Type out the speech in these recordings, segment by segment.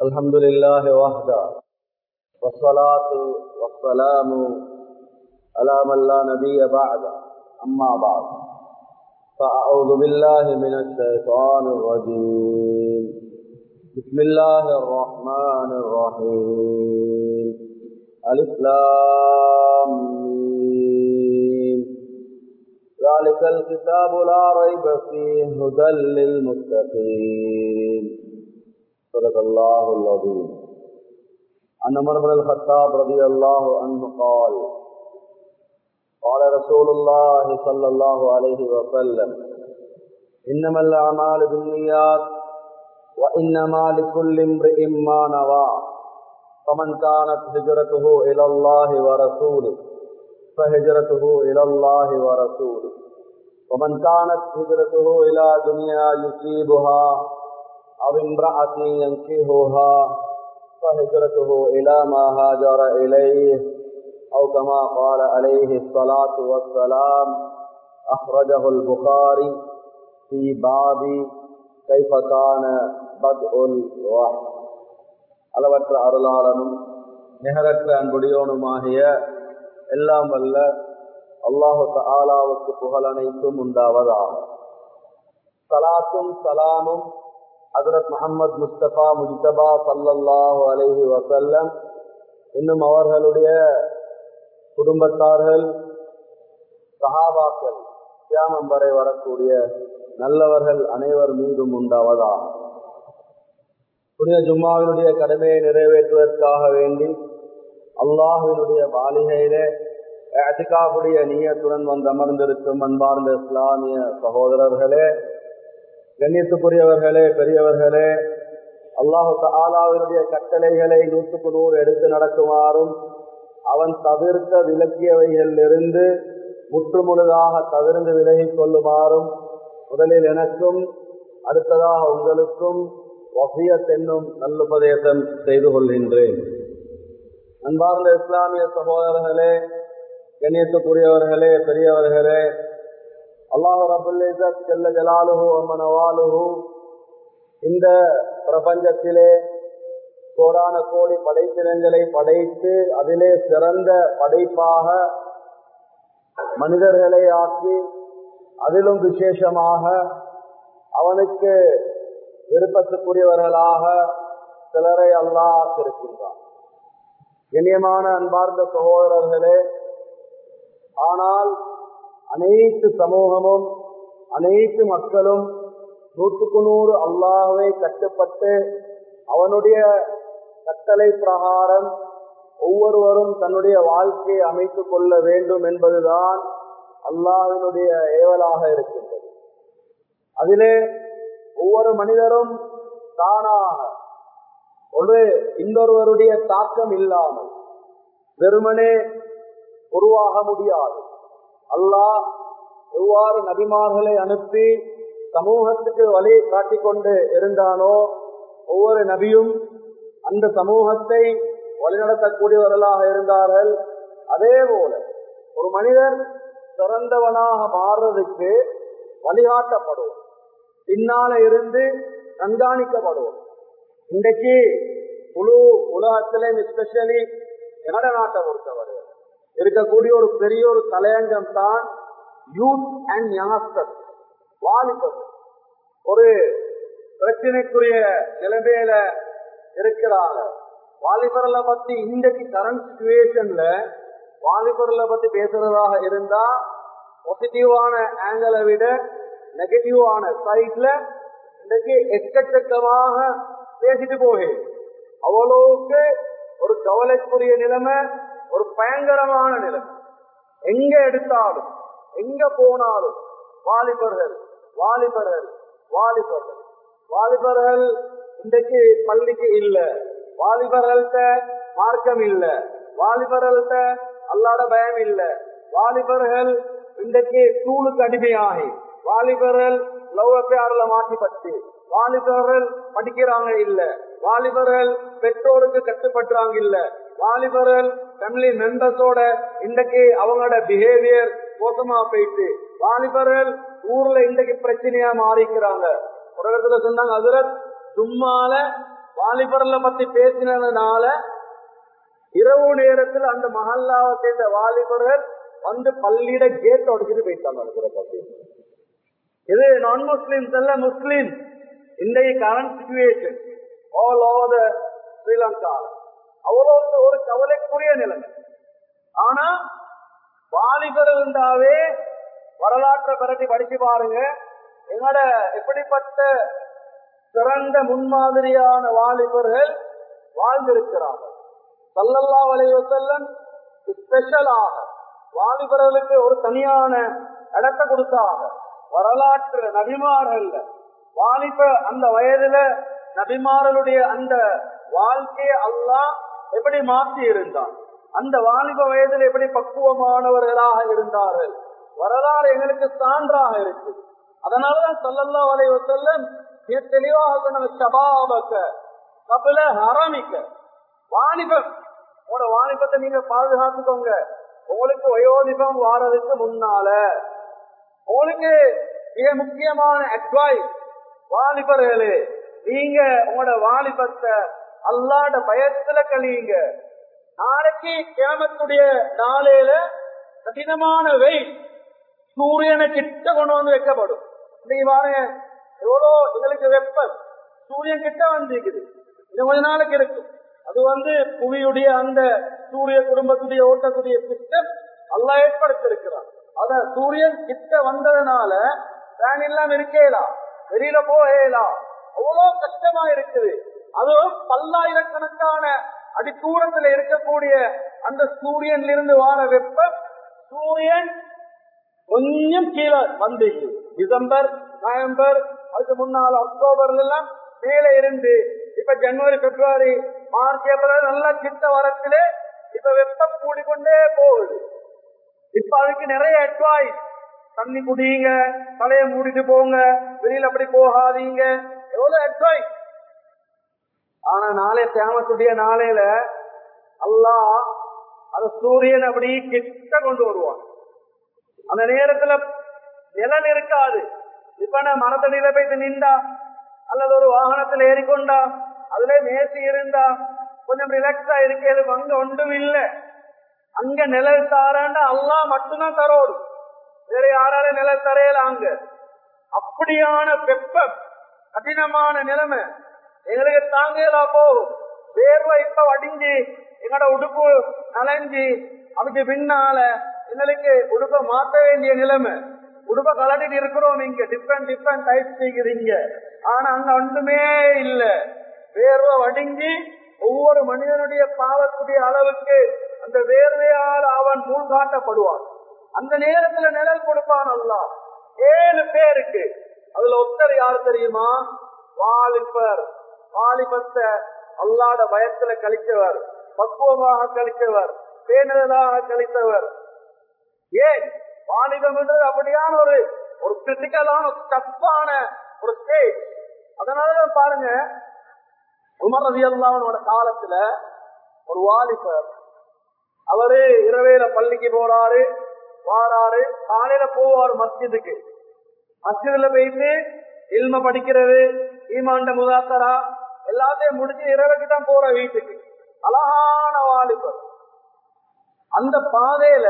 الحمد لله وحده والصلاة والسلام على من لا نبي بعد أما بعد فأعوذ بالله من الشيطان الرجيم بسم الله الرحمن الرحيم الإسلام ذلك الكتاب لا ريب فيه هدى للمتقين صدق الله العظيم عن عمر بن الخطاب رضي الله عنه قال قال رسول الله صلى الله عليه وسلم إنما الأعمال بالنيات وإنما لكل امرئ ما نوى فمن كانت هجرته إلى الله ورسوله فهجرته إلى الله ورسوله ومن كانت هجرته إلى دنيا يصيبها أو امرأة ينكهها فهجرته إلى ما هاجر إليه أو كما قال عليه الصلاة والسلام أخرجه البخاري في باب كيف كان بدء الوحي அளவற்ற அருளாளனும் நிகரற்ற அன்புடையோனுமாகிய எல்லாம் வல்ல அல்லாஹு ஆலாவுக்கு புகழ் அனைத்தும் உண்டாவதாகும் சலாத்தும் சலாமும் ஹசரத் முகமது முஸ்தபா முஜ்தபா சல்லல்லாஹு அலஹி வசல்லம் இன்னும் அவர்களுடைய குடும்பத்தார்கள் சஹாபாக்கள் தியானம் வரை வரக்கூடிய நல்லவர்கள் அனைவர் மீதும் உண்டாவதாகும் புனித ஜும்மாவினுடைய கடமையை நிறைவேற்றுவதற்காக வேண்டி அல்லாஹினுடைய பாலிகையிலே அத்திகாவுடைய நீயத்துடன் வந்து அமர்ந்திருக்கும் அன்பார்ந்த இஸ்லாமிய சகோதரர்களே கண்ணியத்துக்குரியவர்களே பெரியவர்களே அல்லாஹு ஆலாவினுடைய கட்டளைகளை நூற்றுக்கு நூறு எடுத்து நடக்குமாறும் அவன் தவிர்த்த விலக்கியவைகளிலிருந்து முற்றுமுழுதாக தவிர்ந்து விலகிக் கொள்ளுமாறும் முதலில் எனக்கும் அடுத்ததாக உங்களுக்கும் வசியத் என்னும் நல்லுபதேசம் செய்து கொள்கின்றேன் அன்பார்ந்த இஸ்லாமிய சகோதரர்களே கண்ணியத்துக்குரியவர்களே பெரியவர்களே அல்லாஹு ரபுல்லிசத் செல்ல ஜலாலுஹு அம்மனவாலுஹு இந்த பிரபஞ்சத்திலே கோடான கோடி படைப்பினங்களை படைத்து அதிலே சிறந்த படைப்பாக மனிதர்களை ஆக்கி அதிலும் விசேஷமாக அவனுக்கு விருப்பத்துக்குரியவர்களாக சிலரை அல்லாஹ் இருக்கின்றான் இனியமான அன்பார்ந்த சகோதரர்களே ஆனால் அனைத்து சமூகமும் அனைத்து மக்களும் நூற்றுக்கு நூறு அல்லாஹுவை கட்டுப்பட்டு அவனுடைய கட்டளை பிரகாரம் ஒவ்வொருவரும் தன்னுடைய வாழ்க்கையை அமைத்துக் கொள்ள வேண்டும் என்பதுதான் அல்லாஹினுடைய ஏவலாக இருக்கின்றது அதிலே ஒவ்வொரு மனிதரும் தானாக ஒரு இன்னொருவருடைய தாக்கம் இல்லாமல் வெறுமனே உருவாக முடியாது அல்லாஹ் எவ்வாறு நபிமார்களை அனுப்பி சமூகத்துக்கு வழி காட்டிக்கொண்டு இருந்தானோ ஒவ்வொரு நபியும் அந்த சமூகத்தை வழிநடத்தக்கூடியவர்களாக இருந்தார்கள் அதே போல ஒரு மனிதர் சிறந்தவனாக மாறுறதுக்கு வழிகாட்டப்படுவோம் பின்னால இருந்து கண்காணிக்கப்படுவோம் இன்றைக்கு முழு உலகத்திலே எஸ்பெஷலி கனட நாட்டை பொறுத்தவரை இருக்கக்கூடிய ஒரு பெரிய ஒரு தலையங்கம் தான் யூத் அண்ட் யங்ஸ்டர் வாலிபர் ஒரு பிரச்சனைக்குரிய நிலைமையில இருக்கிறாங்க வாலிபர்ல பத்தி இன்றைக்கு கரண்ட் சுச்சுவேஷன்ல வாலிபர்ல பத்தி பேசுறதாக இருந்தா பாசிட்டிவான ஆங்கிளை விட நெகட்டிவான சைட்ல இன்றைக்கு எக்கச்சக்கமாக பேசிட்டு போகேன் அவ்வளவுக்கு ஒரு கவலைக்குரிய நிலைமை ஒரு பயங்கரமான நிலைமை எங்க எடுத்தாலும் எங்க போனாலும் வாலிபர்கள் வாலிபர்கள் வாலிபர்கள் வாலிபர்கள் இன்றைக்கு பள்ளிக்கு இல்ல வாலிபர்கள்ட்ட மார்க்கம் இல்ல வாலிபர்கள்ட்ட அல்லாட பயம் இல்ல வாலிபர்கள் இன்றைக்கு ஸ்கூலுக்கு அடிமையாகி வாலிபர்கள் லவ் அஃபேர்ல மாட்டிப்பட்டு வாலிபர்கள் படிக்கிறாங்க இல்ல வாலிபர்கள் பெற்றோருக்கு கட்டுப்படுறாங்க இல்ல வாலிபர்கள் ஃபேமிலி மெம்பர்ஸோட இன்றைக்கு அவங்களோட பிஹேவியர் மோசமா போயிட்டு வாலிபர்கள் ஊர்ல இன்றைக்கு பிரச்சனையா மாறிக்கிறாங்க ஒரு இடத்துல சொன்னாங்க அதுல சும்மால வாலிபர்ல பத்தி பேசினதுனால இரவு நேரத்தில் அந்த மஹல்லாவை சேர்ந்த வாலிபர்கள் வந்து பள்ளியிட கேட் உடைச்சிட்டு போயிட்டாங்க இது நான் முஸ்லிம்ஸ் அல்ல முஸ்லிம் இன்றைய current situation all over the Sri Lanka அவ்வளவு ஒரு கவலைக்குரிய நிலைமை ஆனா வாலிபர் இருந்தாவே வரலாற்றை பரட்டி படிச்சு பாருங்க எங்களோட எப்படிப்பட்ட சிறந்த முன்மாதிரியான வாலிபர்கள் வாழ்ந்திருக்கிறார்கள் சல்லல்லா வலைவசல்லம் ஸ்பெஷலாக வாலிபர்களுக்கு ஒரு தனியான இடத்தை கொடுத்தாங்க வரலாற்று நபிமார்கள் வாலிப அந்த வயதுல நபிமார்களுடைய அந்த வாழ்க்கையை அல்லாஹ் எப்படி மாற்றி இருந்தான் அந்த வாலிப வயதில் எப்படி பக்குவமானவர்களாக இருந்தார்கள் வரலாறு எங்களுக்கு சான்றாக இருக்கு அதனாலதான் சொல்லல்லா வலைவ செல்லம் மிக தெளிவாக சொன்ன சபாபக்க கபில ஹரமிக்க வாலிபம் உங்களோட வாலிபத்தை நீங்க பாதுகாத்துக்கோங்க உங்களுக்கு வயோதிபம் வாரதுக்கு முன்னால உங்களுக்கு மிக முக்கியமான அட்வைஸ் வாலிபர்களே நீங்க உங்களோட வாலிபத்தை அல்லாட பயத்துல கழியுங்க நாளைக்கு கேமத்துடைய நாளையில கடினமான வெயில் சூரியனை கிட்ட கொண்டு வந்து வைக்கப்படும் இன்னைக்கு பாருங்க எவ்வளோ எங்களுக்கு வெப்பம் சூரியன் கிட்ட வந்திருக்குது இது கொஞ்ச நாளைக்கு இருக்கும் அது வந்து புவியுடைய அந்த சூரிய குடும்பத்துடைய ஓட்டக்கூடிய சிஸ்டம் அல்லா ஏற்படுத்திருக்கிறான் அத சூரியன் கிட்ட வந்ததுனால ஃபேன் இல்லாம இருக்கேலாம் வெளியில போகலாம் அவ்வளவு கஷ்டமா இருக்குது அதுவும் பல்லாயிரக்கணக்கான அடி தூரத்துல இருக்கக்கூடிய அந்த சூரியன்ல இருந்து வார வெப்பம் சூரியன் கொஞ்சம் கீழே வந்து டிசம்பர் நவம்பர் அதுக்கு முன்னால் அக்டோபர்ல எல்லாம் மேல இருந்து இப்ப ஜனவரி பிப்ரவரி மார்ச் ஏப்ரல் நல்லா கிட்ட வரத்திலே இப்ப வெப்பம் கூடிக்கொண்டே போகுது இப்ப அதுக்கு நிறைய அட்வைஸ் தண்ணி குடியுங்க தலையை மூடிட்டு போங்க வெளியில அப்படி போகாதீங்க எவ்வளவு அட்வைஸ் ஆனா நாளை தேமத்துடைய நாளையில அல்லாஹ் அது சூரியன் அப்படி கிட்ட கொண்டு வருவான் அந்த நேரத்துல நிலன் இருக்காது இப்ப நான் மரத்தடியில போயிட்டு நின்றா அல்லது ஒரு வாகனத்துல ஏறிக்கொண்டா அதுல மேசி இருந்தா கொஞ்சம் ரிலாக்ஸா இருக்கேது அங்க ஒன்றும் இல்ல அங்க நிழல் தாராண்டா அல்லா மட்டும்தான் தரோடு வேற யாரால நிழல் தரையல அங்க அப்படியான வெப்பம் கடினமான நிலைமை எங்களுக்கு தாங்கலா போகும் வேர்வை இப்ப வடிஞ்சு எங்களோட உடுப்பு நனைஞ்சு அதுக்கு பின்னால எங்களுக்கு உடுப்பை மாற்ற வேண்டிய நிலைமை உடுப்ப கலட்டிட்டு இருக்கிறோம் இங்க டிஃப்ரெண்ட் டிஃப்ரெண்ட் டைப் செய்கிறீங்க ஆனா அங்க ஒன்றுமே இல்ல வேர்வை வடிஞ்சு ஒவ்வொரு மனிதனுடைய பாவத்துடைய அளவுக்கு அந்த வேர்வையால் அவன் மூழ் காட்டப்படுவான் அந்த நேரத்துல நிழல் கொடுப்பான் அல்ல ஏழு பேருக்கு அதுல ஒத்தர் யார் தெரியுமா வாலிபர் வாலிபத்தை அல்லாட பயத்துல கழித்தவர் பக்குவமாக கழித்தவர் பேணுதலாக கழித்தவர் ஏன் வாலிபம் என்றது அப்படியான ஒரு ஒரு கிரிட்டிக்கலான டஃப்பான ஒரு ஸ்டேஜ் அதனாலதான் பாருங்க உமர் ரவி அல்லாவோட காலத்துல ஒரு வாலிபர் அவரு இரவேல பள்ளிக்கு போறாரு வாராரு காலையில போவாரு மஸ்ஜிதுக்கு மஸ்ஜிதுல போயிட்டு இல்ம படிக்கிறது ஈமாண்ட முதாக்கரா எல்லாத்தையும் முடிச்சு இரவுக்கு தான் போற வீட்டுக்கு அழகான வாலிபர் அந்த பாதையில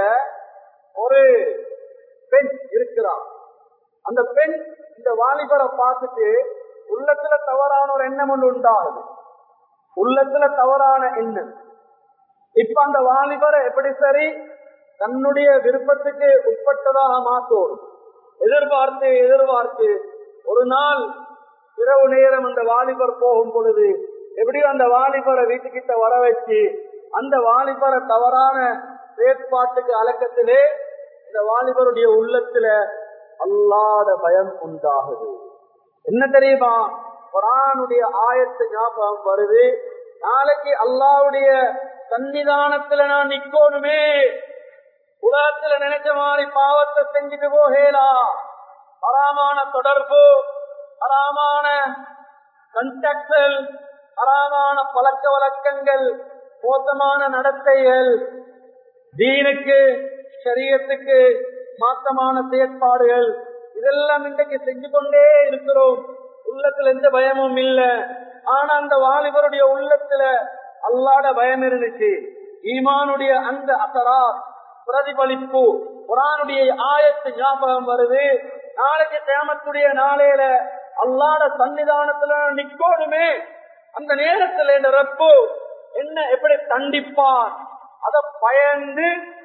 ஒரு பெண் இருக்கிறான் அந்த பெண் இந்த வாலிபரை பார்த்துட்டு உள்ளத்துல தவறான ஒரு எண்ணம் ஒன்று உண்டாகுது உள்ளத்துல தவறான எண்ணம் இப்ப அந்த வாலிபரை எப்படி சரி தன்னுடைய விருப்பத்துக்கு உட்பட்டதாக மாற்றோடும் எதிர்பார்த்து எதிர்பார்த்து ஒரு நாள் இரவு நேரம் அந்த வாலிபர் போகும் பொழுது எப்படியும் அந்த வாலிபரை வீட்டுக்கிட்ட வர வச்சு அந்த வாலிபரை தவறான செயற்பாட்டுக்கு அலக்கத்திலே இந்த வாலிபருடைய உள்ளத்துல அல்லாத பயம் உண்டாகுது என்ன தெரியுமா குரானுடைய ஆயத்து ஞாபகம் வருது நாளைக்கு அல்லாவுடைய சன்னிதானத்துல நான் நிக்கோணுமே உலகத்துல நினைச்ச மாதிரி பாவத்தை செஞ்சுட்டு போகலா ஹராமான தொடர்பு ஹராமான கண்டாக்டல் ஹராமான பழக்க வழக்கங்கள் மோசமான நடத்தைகள் தீனுக்கு சரியத்துக்கு மாற்றமான செயற்பாடுகள் இதெல்லாம் இன்றைக்கு செஞ்சு கொண்டே இருக்கிறோம் உள்ளத்துல எந்த பயமும் இல்ல ஆனா அந்த வாலிபருடைய உள்ளத்துல அல்லாட பயம் இருந்துச்சு ஈமானுடைய அந்த அசரா பிரதிபலிப்பு குரானுடைய ஆயத்து ஞாபகம் வருது நாளைக்கு தேமத்துடைய நாளையில அல்லாட சன்னிதானத்துல நிக்கோணுமே அந்த நேரத்துல இந்த ரப்பு என்ன எப்படி தண்டிப்பான் அத பயந்து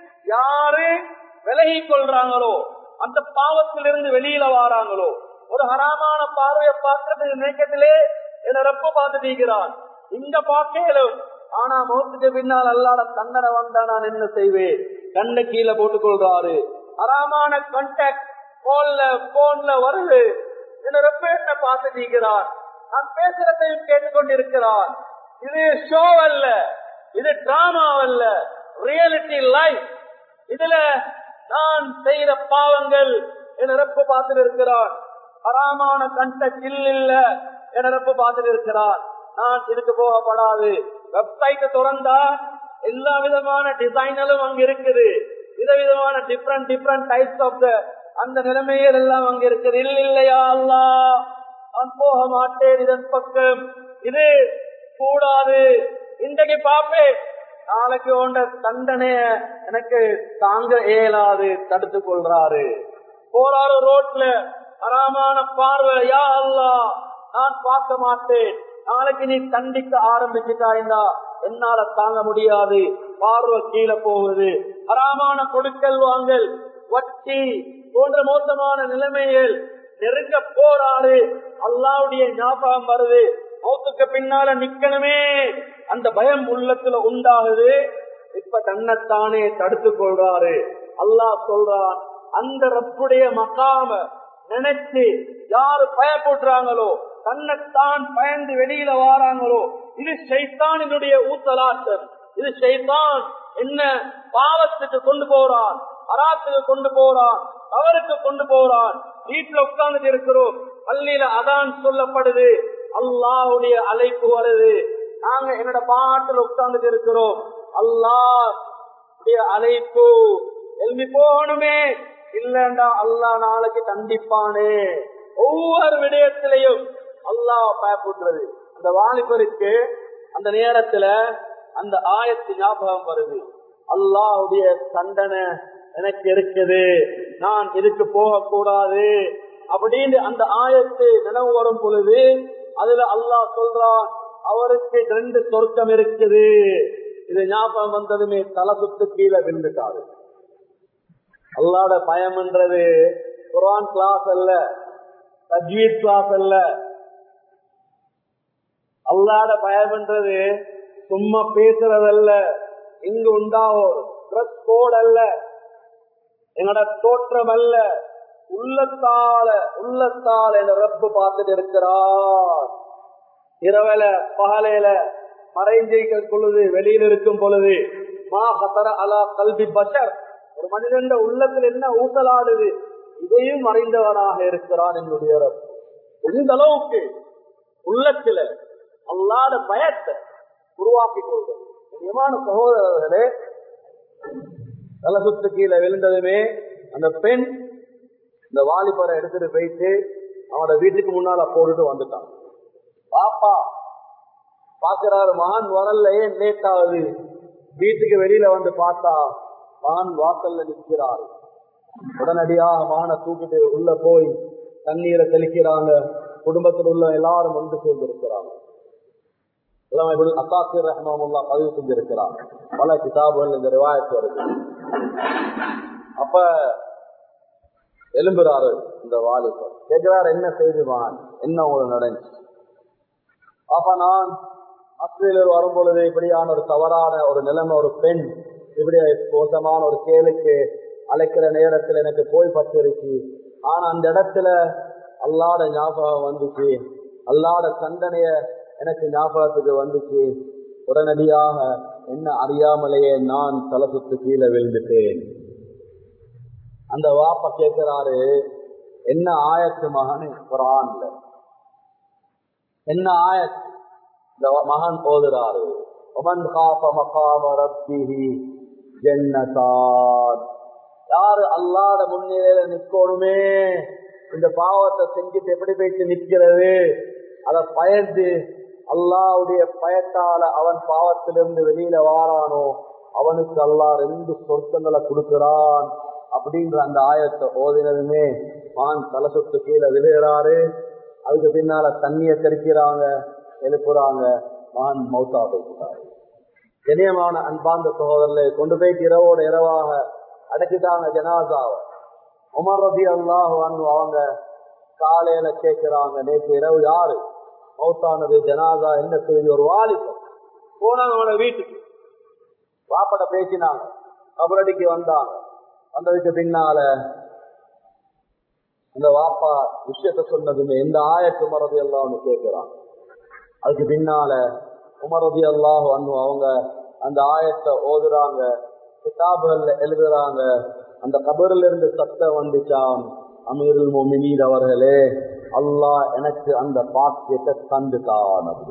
யாரு விலகி கொள்றாங்களோ அந்த பாவத்திலிருந்து வெளியில வாராங்களோ ஒரு ஹராமான பார்வையை பார்க்கறது நினைக்கத்திலே என்ன ரப்ப பார்த்து தீக்கிறான் இங்க பார்க்கலும் ஆனா முகத்துக்கு பின்னால் அல்லாட தண்டனை வந்தா நான் என்ன செய்வேன் கண்ணை கீழே போட்டுக் கொள்றாரு ஹராமான கான்டாக்ட் போன்ல போன்ல வருது என்ன ரொம்ப என்ன பார்த்து தீக்கிறான் நான் பேசுறதையும் கேட்டுக்கொண்டிருக்கிறான் இது ஷோ அல்ல இது டிராமா அல்ல ரியாலிட்டி லைஃப் இதுல நான் செய்யற பாவங்கள் என் நிரப்பு பார்த்துட்டு இருக்கிறான் ஹராமான கண்டக்ட் இல்ல என் நிரப்பு பார்த்துட்டு இருக்கிறான் நான் இதுக்கு போகப்படாது வெப்சைட் திறந்தா எல்லா விதமான டிசைனலும் அங்க இருக்குது விதவிதமான different different types of the அந்த நிலைமைகள் எல்லாம் அங்க இருக்குது இல்ல இல்லையா அல்லா நான் போக மாட்டேன் இதன் பக்கம் இது கூடாது இன்றைக்கு பாப்பேன் நாளைக்கு உண்ட தண்டனைய எனக்கு தாங்க இயலாது தடுத்து கொள்றாரு போறாரு ரோட்ல அறாமான பார்வை யா அல்லா நான் பார்க்க மாட்டேன் நாளைக்கு நீ தண்டிக்க ஆரம்பிச்சுட்டாய்ந்தா என்னால தாங்க முடியாது பார்வை கீழே போகுது அறாமான கொடுக்கல் வாங்கல் வட்டி போன்ற மோசமான நிலைமைகள் நெருங்க போறாரு அல்லாவுடைய ஞாபகம் வருது மௌத்துக்கு பின்னால நிக்கணுமே அந்த பயம் உள்ளத்துல உண்டாகுது இப்ப தன்னைத்தானே தடுத்து கொள்றாரு அல்லாஹ் சொல்றான் அந்த ரப்புடைய மகாம நினைச்சு யாரு பயப்படுறாங்களோ தன்னைத்தான் பயந்து வெளியில வாராங்களோ இது ஷைத்தானினுடைய ஊத்தலாட்டம் இது ஷைத்தான் என்ன பாவத்துக்கு கொண்டு போறான் அராத்துக்கு கொண்டு போறான் தவறுக்கு கொண்டு போறான் வீட்டுல உட்கார்ந்துட்டு இருக்கிறோம் பள்ளியில அதான் சொல்லப்படுது அல்லாவுடைய அழைப்பு வருது நாங்க என்னோட பாட்டில் உட்கார்ந்துட்டு இருக்கிறோம் அல்லாஹ் அழைப்பு எழுதி போகணுமே இல்லண்டா அல்லா நாளைக்கு தண்டிப்பானே ஒவ்வொரு விடயத்திலையும் அல்லாஹ் பயப்படுறது அந்த வாலிபருக்கு அந்த நேரத்துல அந்த ஆயத்து ஞாபகம் வருது அல்லாஹுடைய தண்டனை எனக்கு இருக்குது நான் இதுக்கு போக கூடாது அப்படின்னு அந்த ஆயத்து நினைவு வரும் பொழுது அதுல அல்லாஹ் சொல்றான் அவருக்கு ரெண்டு சொர்க்கம் இருக்குது இது ஞாபகம் வந்ததுமே தலை சுத்து கீழே விழுந்துட்டாரு அல்லாட பயம்ன்றது குரான் கிளாஸ் அல்ல தஜ்வீத் கிளாஸ் அல்ல அல்லாட பயம்ன்றது சும்மா பேசுறதல்ல இங்கு உண்டாகும் ட்ரெஸ் கோட் அல்ல எங்களோட தோற்றம் அல்ல உள்ளத்தால உள்ளத்தால என் ரப்பு பார்த்துட்டு இருக்கிறார் இரவல பகலையில மறைஞ்சிக்க பொழுது வெளியில் இருக்கும் பொழுது மா ஹசர அலா கல்வி பஷர் ஒரு மனிதன் உள்ளத்தில் என்ன ஊசலாடுது இதையும் மறைந்தவனாக இருக்கிறான் என்னுடைய ரப்பு எந்த அளவுக்கு உள்ளத்துல அல்லாத பயத்தை உருவாக்கி கொள்வது முக்கியமான சகோதரர்களே தலசுத்து கீழே விழுந்ததுமே அந்த பெண் இந்த வாலிபரை எடுத்துட்டு போயிட்டு அவனோட வீட்டுக்கு முன்னால போட்டுட்டு வந்துட்டான் பாப்பா பாக்குறாரு மகான் வரல ஏன் லேட் ஆகுது வீட்டுக்கு வெளியில வந்து பார்த்தா மகான் வாசல்ல நிற்கிறார் உடனடியாக மகனை தூக்கிட்டு உள்ள போய் தண்ணீரை தெளிக்கிறாங்க குடும்பத்தில் உள்ள எல்லாரும் ஒன்று சேர்ந்து இருக்கிறாங்க அசாசிர் ரஹ்மாமுல்லா பதிவு செஞ்சிருக்கிறார் பல கிதாபுகள் இந்த ரிவாயத்து வருது அப்ப எலும்புறாரு இந்த வாலிபர் கேட்கிறார் என்ன செய்துவான் என்ன உங்களுக்கு நடந்துச்சு அப்ப நான் ஆஸ்திரேலியர் வரும் பொழுது இப்படியான ஒரு தவறான ஒரு நிலைமை ஒரு பெண் இப்படி மோசமான ஒரு கேளுக்கு அழைக்கிற நேரத்துல எனக்கு போய் பட்டிருச்சு ஆனா அந்த இடத்துல அல்லாட ஞாபகம் வந்துச்சு அல்லாட தண்டனைய எனக்கு ஞாபகத்துக்கு வந்துச்சு உடனடியாக என்ன அறியாமலேயே நான் தலை சுத்து கீழே விழுந்துட்டேன் அந்த வாப்ப கேட்கிறாரு என்ன ஆயத்து மகன் குரான்ல என்ன ஆயத் இந்த மகன் போதுறாரு ஒமன் காப்ப மகாம ரப்பிஹி ஜன்னதான் யாரு அல்லாட முன்னிலையில நிக்கணுமே இந்த பாவத்தை செஞ்சுட்டு எப்படி போயிட்டு நிக்கிறது அத பயந்து அல்லாவுடைய பயத்தால அவன் பாவத்திலிருந்து வெளியில வாரானோ அவனுக்கு அல்லாஹ் ரெண்டு சொர்க்கங்களை கொடுக்கிறான் அப்படின்ற அந்த ஆயத்தை ஓதினதுமே மான் தலை சொட்டு கீழே விழுகிறாரு அதுக்கு பின்னால தண்ணிய தெளிக்கிறாங்க எழுப்புறாங்க மான் மௌத்தா போய்கிறாரு கண்ணியமான அன்பார்ந்த சகோதரர்களை கொண்டு போய் இரவோட இரவாக அடக்கிட்டாங்க ஜனாசாவை உமர் ரபி அல்லாஹ் அவங்க காலையில கேட்கிறாங்க நேற்று இரவு யாரு மௌத்தானது ஜனாதா என்ன செய்தி ஒரு வாலிபம் போனாங்க அவனோட வீட்டுக்கு வாப்பட பேசினாங்க கபரடிக்கு வந்தாங்க வந்ததுக்கு பின்னால இந்த வாப்பா விஷயத்த சொன்னதுமே எந்த ஆயத்து உமரதி அல்லாஹ்னு கேட்கிறான் அதுக்கு பின்னால உமரதி அல்லாஹ் அவங்க அந்த ஆயத்தை ஓதுறாங்க கிதாபுகள்ல எழுதுறாங்க அந்த கபரில் இருந்து சத்தம் வந்துச்சாம் அமீருல் மோமினீர் அவர்களே அல்லாஹ் எனக்கு அந்த பாக்கியத்தை தந்துட்டான் அப்படி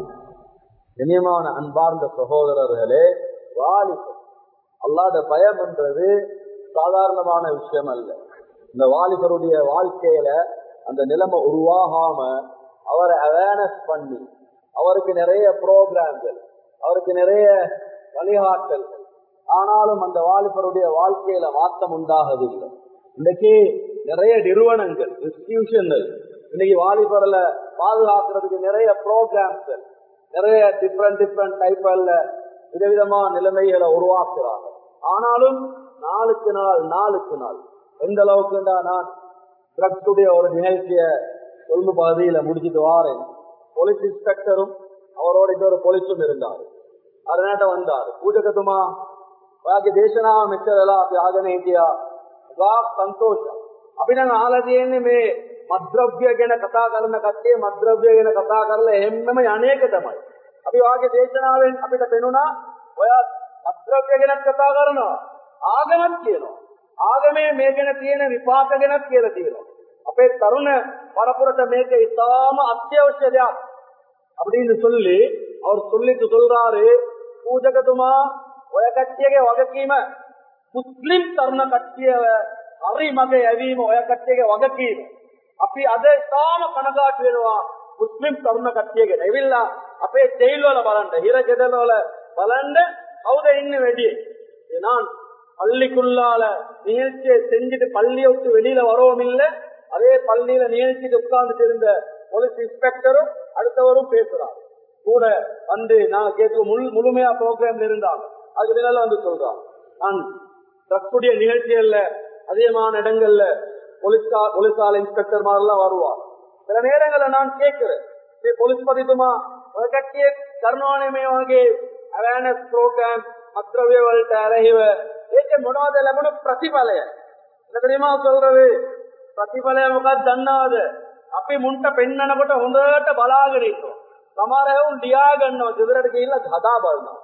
இனியமான அன்பார்ந்த சகோதரர்களே வாலிபம் அல்லாத பயம் என்றது சாதாரணமான விஷயம் அல்ல இந்த வாலிபருடைய வாழ்க்கையில அந்த நிலைமை உருவாகாம அவரை அவேர்னஸ் பண்ணி அவருக்கு நிறைய ப்ரோக்ராம்கள் அவருக்கு நிறைய வழிகாட்டல்கள் ஆனாலும் அந்த வாலிபருடைய வாழ்க்கையில மாற்றம் உண்டாகவில்லை இன்னைக்கு நிறைய நிறுவனங்கள் இன்ஸ்டிடியூஷன்கள் இன்னைக்கு வாலிபர்ல பாதுகாக்கிறதுக்கு நிறைய ப்ரோக்ராம்கள் நிறைய டிஃப்ரெண்ட் டிஃப்ரெண்ட் டைப்ல விதவிதமான நிலைமைகளை உருவாக்குறாங்க ஆனாலும் நாளுக்கு நாள் நாளுக்கு நாள் எந்த அளவுக்குண்டா நான் ட்ரக்ஸுடைய ஒரு நிகழ்ச்சிய கொழும்பு பகுதியில முடிச்சிட்டு வாரேன் போலீஸ் இன்ஸ்பெக்டரும் அவரோட இன்னொரு போலீஸும் இருந்தார் அதனாட்ட வந்தார் பூஜகத்துமா ಬಾಕಿ ದೇಶನ ಮೆಚ್ಚದಲ್ಲ ತ್ಯಾಗನೇ ಇದೆಯಾ ಗಾಕ್ ಸಂತೋಷ අපි නම් අහලා තියෙන්නේ මේ මද්ද්‍රව්‍ය ගැන කතා කරන කට්ටිය මද්ද්‍රව්‍ය ගැන කතා කරලා හැමම යන්නේක තමයි. අපි වාගේ දේශනාවෙන් අපිට පෙනුණා ඔය මද්ද්‍රව්‍ය ගැන කතා කරනවා. ආගමක් කියනවා. ආගමේ මේ ගැන තියෙන විපාක ගැනත් කියලා තියෙනවා. අපේ තරුණ පරපුරට මේක ඉතාම අත්‍යවශ්‍ය දෙයක්. அப்படின்னு சொல்லி அவர் சொல்லிட்டு சொல்றாரு பூஜகතුමා ඔය කට්ටියගේ වගකීම මුස්ලිම් තරුණ කට්ටියව හරි මගේ ඇවීම ඔය කට්ටියගේ වගකීම. අපි අද තාම කනගාටු වෙනවා මුස්ලිම් තරුණ කට්ටියගෙන. එවිල්ලා අපේ ජෙයිල් වල බලන්න, හිර ගෙදර වල බලන්න කවුද ඉන්නේ වැඩි? நான் பள்ளிக்குள்ளால நிகழ்ச்சியை செஞ்சுட்டு பள்ளியை விட்டு வெளியில வரவும் இல்லை அதே பள்ளியில நிகழ்ச்சிக்கு உட்கார்ந்துட்டு இருந்த போலீஸ் இன்ஸ்பெக்டரும் அடுத்தவரும் பேசுறாங்க கூட வந்து நான் கேட்க முழு முழுமையா ப்ரோக்ராம்ல இருந்தாங்க அதுக்கு பின்னால வந்து சொல்றான் நான் ட்ரக்ஸுடைய நிகழ்ச்சிகள்ல அதிகமான இடங்கள்ல போலீஸ்கா போலீஸால இன்ஸ்பெக்டர் மாதிரிலாம் வருவார் சில நேரங்கள்ல நான் கேட்கிறேன் போலீஸ் பதித்துமா கட்டிய கருணாநிமே வாங்கி அவேர்னஸ் ப்ரோக்ராம் மத்ரவிய වලට අරහිව ඒක මොනවද ලැබුණු ප්‍රතිඵලය එතනදීම சொல்றது ප්‍රතිඵලය මොකක්ද දන්නවද අපි මුන්ට පෙන්නනකොට හොඳට බලාගෙන ඉන්නවා සමහර අය උන් ලියා ගන්නවා ගෙදරට ගිහිල්ලා හදා බලනවා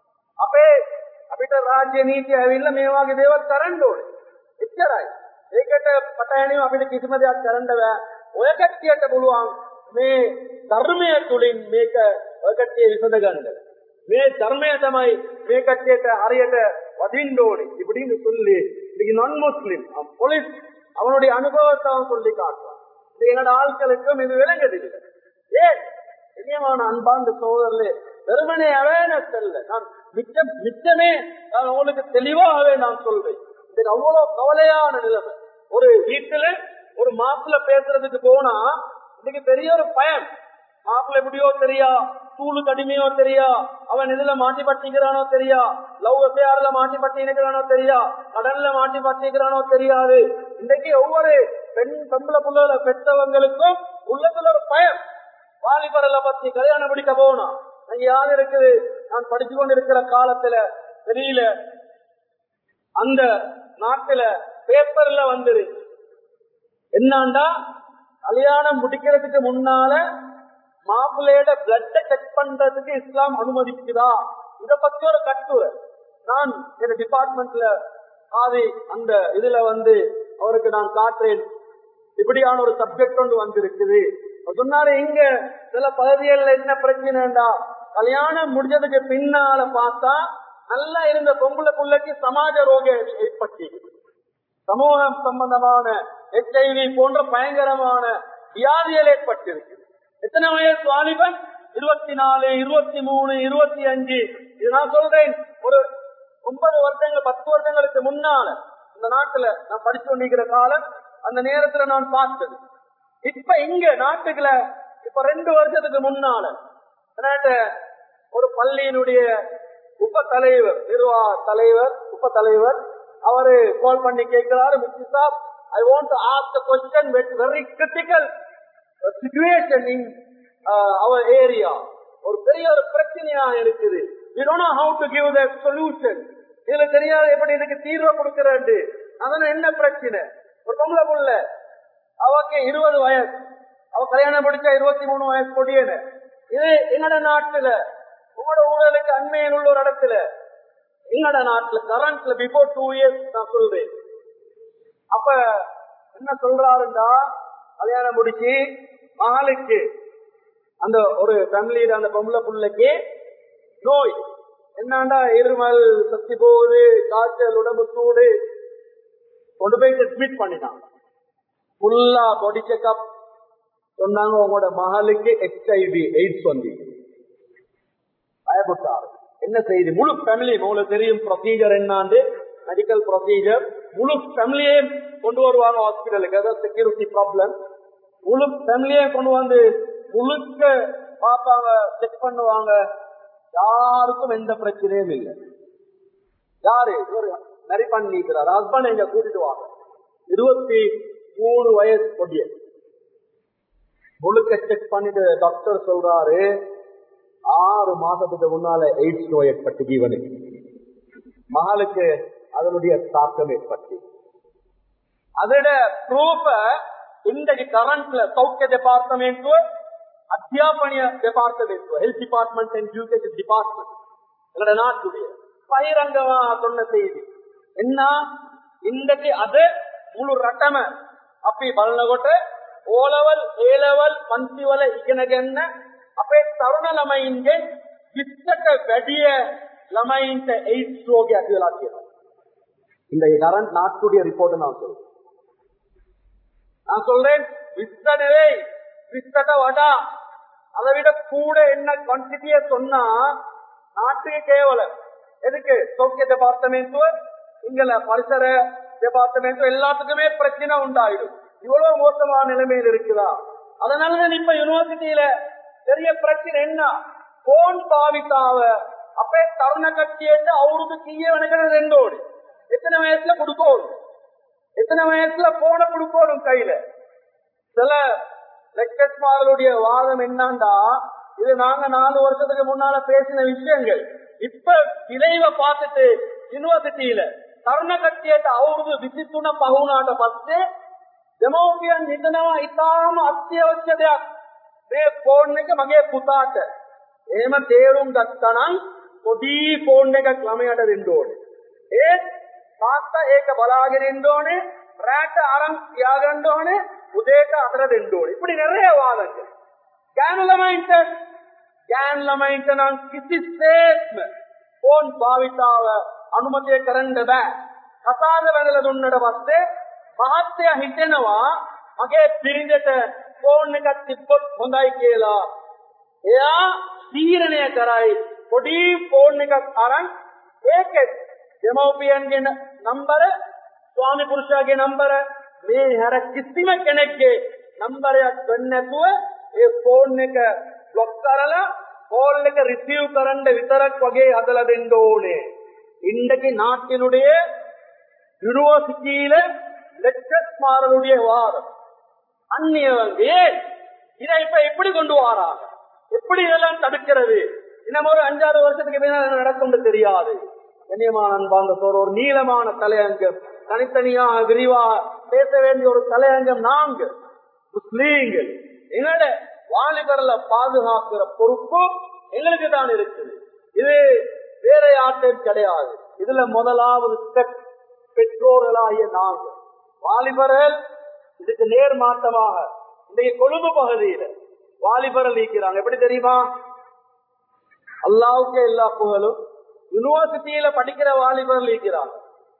අපේ අපිට රාජ්‍ය නීතිය ඇවිල්ලා මේ වගේ දේවල් කරන්න ඕනේ. එච්චරයි. ඒකට පටහැනිව අපිට කිසිම දෙයක් කරන්න බෑ. ඔය කට්ටියට පුළුවන් මේ ධර්මය තුලින් මේක ඔය කට්ටිය විසඳ ගන්න. මේ ධර්මය තමයි මේ කට්ටියට හරියට වදින්න ඕනේ. இப்படின்னு சொல்லி இன்னைக்கு நான் முஸ்லிம் போலீஸ் அவனுடைய அனுபவத்தை அவன் சொல்லி காட்டுவான் இது என்னோட ஆட்களுக்கும் இது விளங்குதில்லை ஏன் இனியமான அன்பார்ந்த சோதரிலே வெறுமனே அவேர்னஸ் அல்ல நான் மிச்சம் மிச்சமே நான் உங்களுக்கு தெளிவாகவே நான் சொல்றேன் இது அவ்வளவு கவலையான நிலைமை ஒரு வீட்டுல ஒரு மாப்பிள்ள பேசுறதுக்கு போனா இன்னைக்கு பெரிய ஒரு பயம் மாப்பிள்ள எப்படியோ தெரியா தூளு கடுமையோ தெரியா அவன் இதுல மாட்டி பட்டிக்கிறானோ தெரியா லவ் எஃப்ஐஆர்ல மாட்டி பட்டிக்கிறானோ தெரியா கடன்ல மாட்டி பட்டிக்கிறானோ தெரியாது இன்னைக்கு ஒவ்வொரு பெண் பெம்பளை புள்ள பெற்றவங்களுக்கும் உள்ளத்துல ஒரு பயம் வாலிபரல பத்தி கல்யாணம் பிடிக்க போகணும் அங்க யாரு இருக்குது நான் படிச்சு கொண்டு இருக்கிற காலத்துல வெளியில அந்த நாட்டுல பேப்பர்ல வந்துரு என்னண்டா கல்யாணம் முடிக்கிறதுக்கு முன்னால மாப்பிள்ளையோட பிளட்ட செக் பண்றதுக்கு இஸ்லாம் அனுமதிக்குதா இத பத்தி ஒரு கட்டுரை நான் என் டிபார்ட்மெண்ட்ல ஆதி அந்த இதுல வந்து அவருக்கு நான் காட்டுறேன் இப்படியான ஒரு சப்ஜெக்ட் ஒன்று வந்திருக்குது சொன்னாரு இங்க சில பகுதிகளில் என்ன பிரச்சனைடா கல்யாணம் முடிஞ்சதுக்கு பின்னால பார்த்தா நல்லா இருந்த பொம்பளை பிள்ளைக்கு சமாஜ ரோக ஏற்பட்டு சமூகம் சம்பந்தமான எச்ஐவி போன்ற பயங்கரமான வியாதிகள் ஏற்பட்டிருக்கு எத்தனை வயசு வாலிபன் இருபத்தி நாலு இருபத்தி மூணு இருபத்தி அஞ்சு இது நான் சொல்றேன் ஒரு ஒன்பது வருடங்கள் பத்து வருடங்களுக்கு முன்னால இந்த நாட்டுல நான் படிச்சு கொண்டிருக்கிற காலம் அந்த நேரத்துல நான் பார்த்தது இப்ப இங்க நாட்டுக்குள்ள இப்ப ரெண்டு வருஷத்துக்கு முன்னால என்னாட்ட ஒரு பள்ளியினுடைய உப தலைவர் நிர்வாக தலைவர் உப தலைவர் அவரு கால் பண்ணி கேட்கிறாரு மிஸ்டர் சாப் I want to ask question very critical situation in our area ஒரு பெரிய ஒரு பிரச்சனையா இருக்குது we don't know how to give the solution இதுல தெரியாது எப்படி இதுக்கு தீர்வை கொடுக்கறது அதனால என்ன பிரச்சனை ஒரு பொம்பளை புள்ள அவக்கு இருபது வயசு அவ கல்யாணம் படிச்சா இருபத்தி மூணு வயசு கொடியனு இது எங்கட நாட்டுல உங்களோட ஊழலுக்கு அண்மையில் உள்ள ஒரு இடத்துல எங்கட நாட்டுல கரண்ட்ல பிஃபோர் டூ இயர்ஸ் நான் சொல்றேன் அப்ப என்ன சொல்றாருண்டா கல்யாணம் முடிச்சு மகளுக்கு அந்த ஒரு ஃபேமிலியில அந்த பொம்பளை புள்ளைக்கு நோய் என்னண்டா இருமல் சக்தி போகுது காய்ச்சல் உடம்பு சூடு கொண்டு போய் அட்மிட் பண்ணிட்டான் ஃபுல்லா பாடி செக்அப் சொன்னாங்க உங்களோட மகளுக்கு ஹெச்ஐவி எய்ட்ஸ் வந்து பயப்பட்டாரு என்ன செய்தி முழு ஃபேமிலி உங்களுக்கு தெரியும் ப்ரொசீஜர் என்னாண்டு மெடிக்கல் ப்ரொசீஜர் முழு ஃபேமிலியே கொண்டு வருவாங்க ஹாஸ்பிட்டலுக்கு அதாவது செக்யூரிட்டி ப்ராப்ளம் முழு ஃபேமிலியே கொண்டு வந்து முழுக்க பார்ப்பாங்க செக் பண்ணுவாங்க யாருக்கும் எந்த பிரச்சனையும் இல்லை யாரு இவர் நரி பண்ணிக்கிறார் ஹஸ்பண்ட் எங்க கூட்டிட்டு வாங்க இருபத்தி மூணு வயசு கொடிய முழுக்க செக் பண்ணிட்டு டாக்டர் சொல்றாரு ஆறு மாசத்துக்கு முன்னால எய்ட்ஸ் நோய் ஏற்பட்டு ஜீவனுக்கு மகளுக்கு அதனுடைய தாக்கம் ஏற்பட்டு அதோட ப்ரூஃப இன்றைக்கு கரண்ட்ல சௌக்கிய டிபார்ட்மெண்ட் அத்தியாபனிய department health department and education department எங்களோட நாட்டுடைய பகிரங்கமா சொன்ன செய்தி என்ன இன்றைக்கு அது முழு ரட்டம அப்படி බලනකොට ඕලවල් ඒලවල් පන්තිවල ඉගෙන ගන්න අපේ තරුණ ළමයින්ගේ 20ට වැඩිය ළමයින්ට එයිඩ්ස් රෝගය ඇති වෙලා තියෙනවා. இந்த கரண்ட் நாட்டுடைய ரிப்போர்ட் நான் சொல்றேன் நான் சொல்றேன் விஸ்தனவே விஸ்தட்ட வடா அதை விட கூட என்ன குவான்டிட்டிய சொன்னா நாட்டுக்கு கேவலம் எதுக்கு சௌக்கிய டிபார்ட்மெண்ட் இங்கல பரிசர டிபார்ட்மெண்ட் எல்லாத்துக்குமே பிரச்சனை உண்டாயிடும் இவ்வளவு மோசமான நிலைமையில் இருக்குதா அதனாலதான் இப்ப யூனிவர்சிட்டியில பெரிய பிரச்சனை என்ன போன் பாவித்தாவ அப்பே தருண கட்டிட்டு அவருக்கு கீழே வணக்கிறது ரெண்டோடு எத்தனை வயசுல கொடுக்கணும் எத்தனை வயசுல போன கொடுக்கணும் கையில சில லெக்சர்ஸ்மார்களுடைய வாதம் என்னண்டா இது நாங்க நாலு வருஷத்துக்கு முன்னால பேசின விஷயங்கள் இப்ப விளைவை பார்த்துட்டு யூனிவர்சிட்டியில තරුණ කට්ටියට අවුරුදු 23 පහුණාට පස්සේ දෙමව්පියන් හිතනවා ඉතාම අත්‍යවශ්‍ය දෙයක් මේ ෆෝන් එක මගේ පුතාට එහෙම තේරුම් ගත්තනම් පොඩි ෆෝන් එකක් ළමයාට දෙන්න ඕනේ ඒත් තාත්තා ඒක බලාගෙන ඉන්න ඕනේ රැට අරන් තියාගන්න ඕනේ උදේට අතර දෙන්න ඕනේ இப்படி நிறைய வாதங்கள் ගෑනු ළමයින්ට ගෑනු ළමයින්ට නම් කිසිසේත්ම ෆෝන් භාවිතාව අනුමතය කරන්න බෑ. කතාද වැඳලා දුන්නට පස්සේ මහත්ය හිතෙනවා මගේ පිරිඳට ෆෝන් එකක් තිබ්බොත් හොඳයි කියලා. එයා තීරණය කරයි පොඩි ෆෝන් එකක් අරන් ඒකෙත් දෙමව්පියන්ගේ නම්බර ස්වාමි පුරුෂයාගේ නම්බර මේ හැර කිසිම කෙනෙක්ගේ නම්බරයක් වෙන්නේ නැතුව ඒ ෆෝන් එක බ්ලොක් කරලා කෝල් එක රිසීව් කරන්න විතරක් වගේ හදලා දෙන්න ඕනේ. இன்றைக்கு நாட்டினுடைய யூனிவர்சிட்டியில லெக்சர்ஸ்மாரனுடைய வாதம் அந்நியவங்க ஏன் இதை இப்ப எப்படி கொண்டு வாராங்க எப்படி இதெல்லாம் தடுக்கிறது இன்னும் ஒரு அஞ்சாறு வருஷத்துக்கு மேல நடக்கும் தெரியாது கண்ணியமான அன்பாங்க சோர் ஒரு நீளமான தலையங்கம் தனித்தனியாக விரிவா பேச வேண்டிய ஒரு தலையங்கம் நாங்க முஸ்லீம்கள் எங்களோட வாலிபர்ல பாதுகாக்கிற பொறுப்பு எங்களுக்கு தான் இருக்குது இது வேற யார்ட்டும் கிடையாது இதுல முதலாவது ஸ்டெப் பெற்றோர்களாகிய நாங்கள் வாலிபர்கள் இதுக்கு நேர் மாற்றமாக இன்றைக்கு கொழும்பு பகுதியில வாலிபர்கள் நீக்கிறாங்க எப்படி தெரியுமா அல்லாவுக்கு எல்லா புகழும் யூனிவர்சிட்டியில படிக்கிற வாலிபர்கள் நீக்கிறாங்க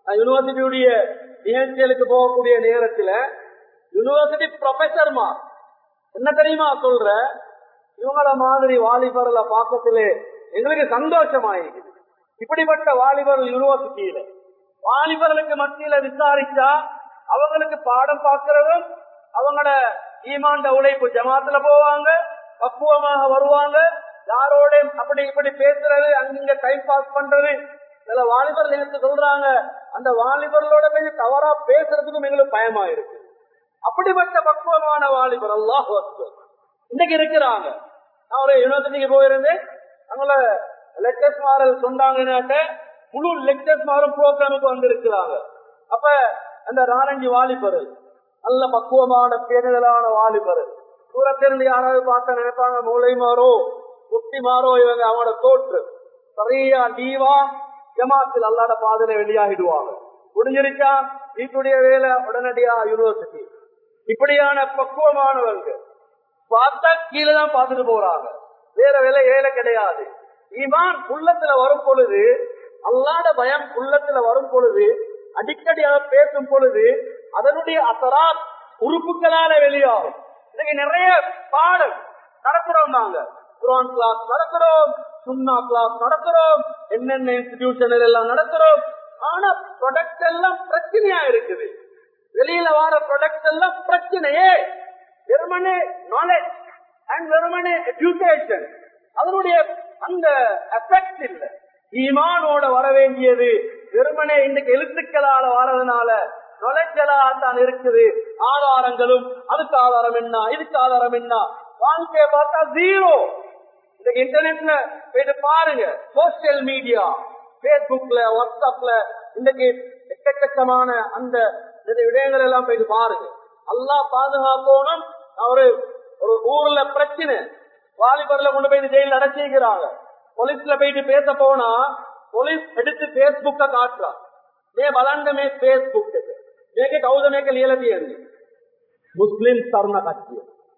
யூனிவர்சிட்டியுடைய நிகழ்ச்சிகளுக்கு போகக்கூடிய நேரத்துல யூனிவர்சிட்டி ப்ரொஃபசர்மா என்ன தெரியுமா சொல்ற இவங்கள மாதிரி வாலிபர்ல பாக்கத்திலே எங்களுக்கு சந்தோஷமாயிருக்குது இப்படிப்பட்ட வாலிபர்கள் யூனிவர்சிட்டியில வாலிபர்களுக்கு மத்தியில விசாரிச்சா அவங்களுக்கு பாடம் பார்க்கறதும் அவங்களோட ஈமாண்ட உழைப்பு ஜமாத்துல போவாங்க பக்குவமாக வருவாங்க யாரோட அப்படி இப்படி பேசுறது அங்கிங்க டைம் பாஸ் பண்றது சில வாலிபர்கள் எனக்கு சொல்றாங்க அந்த வாலிபர்களோட போய் தவறா பேசுறதுக்கும் எங்களுக்கு பயமா இருக்கு அப்படிப்பட்ட பக்குவமான வாலிபர் அல்லாஹ் இன்னைக்கு இருக்கிறாங்க நான் ஒரு யூனிவர்சிட்டிக்கு போயிருந்தேன் அவங்கள லெக்சர்ஸ் மாரல் சொன்னாங்கன்னாட்ட முழு லெக்சர்ஸ் மாறும் ப்ரோக்ராமுக்கு வந்து இருக்கிறாங்க அப்ப அந்த நாலஞ்சு வாலிபர்கள் நல்ல பக்குவமான பேணுதலான வாலிபர்கள் தூரத்திலிருந்து யாராவது பார்த்த நினைப்பாங்க மூளை மாறோ குட்டி மாறோ இவங்க அவனோட தோற்று சரியா டீவா ஜமாத்தில் அல்லாட பாதையில வெளியாகிடுவாங்க முடிஞ்சிருச்சா வீட்டுடைய வேலை உடனடியா யூனிவர்சிட்டி இப்படியான பக்குவமானவங்க பார்த்தா கீழே தான் பார்த்துட்டு போறாங்க வேற வேலை ஏழை கிடையாது ஈமான் உள்ளத்துல வரும் பொழுது அல்லாட பயம் உள்ளத்துல வரும் பொழுது அடிக்கடி அதை பேசும் பொழுது அதனுடைய அசரா உறுப்புகளால வெளியாகும் இன்னைக்கு நிறைய பாடம் நடத்துறோம் நாங்க குரான் கிளாஸ் நடத்துறோம் சுண்ணா கிளாஸ் நடத்துறோம் என்னென்ன இன்ஸ்டிடியூஷன் எல்லாம் நடத்துறோம் ஆனா ப்ரொடக்ட் எல்லாம் பிரச்சனையா இருக்குது வெளியில வர ப்ரொடக்ட் எல்லாம் பிரச்சனையே வெறுமனே நாலேஜ் அண்ட் வெறுமனே எஜுகேஷன் அதனுடைய அந்த எஃபெக்ட் இல்ல ஈமானோட வர வேண்டியது வெறுமனே இன்னைக்கு எழுத்துக்களால வரதுனால நுழைச்சலாக தான் இருக்குது ஆதாரங்களும் அதுக்கு ஆதாரம் என்ன இதுக்கு ஆதாரம் என்ன வாழ்க்கையை பார்த்தா ஜீரோ இன்னைக்கு இன்டர்நெட்ல போயிட்டு பாருங்க சோசியல் மீடியா பேஸ்புக்ல வாட்ஸ்அப்ல இன்னைக்கு எக்கச்சக்கமான அந்த இந்த விடயங்கள் எல்லாம் போயிட்டு பாருங்க எல்லாம் பாதுகாக்கணும் ஒரு ஒரு ஊர்ல பிரச்சனை வாலிபர்ல கொண்டு போய் ஜெயில அடைச்சிக்கிறாங்க போலீஸ்ல போயிட்டு பேச போனா போலீஸ் எடுத்து பேஸ்புக்க காட்டுறான் மே බලන්න பேஸ்புக் මේක කවුද මේක ලියලා තියෙන්නේ මුස්ලිම් තරුණ කට්ටිය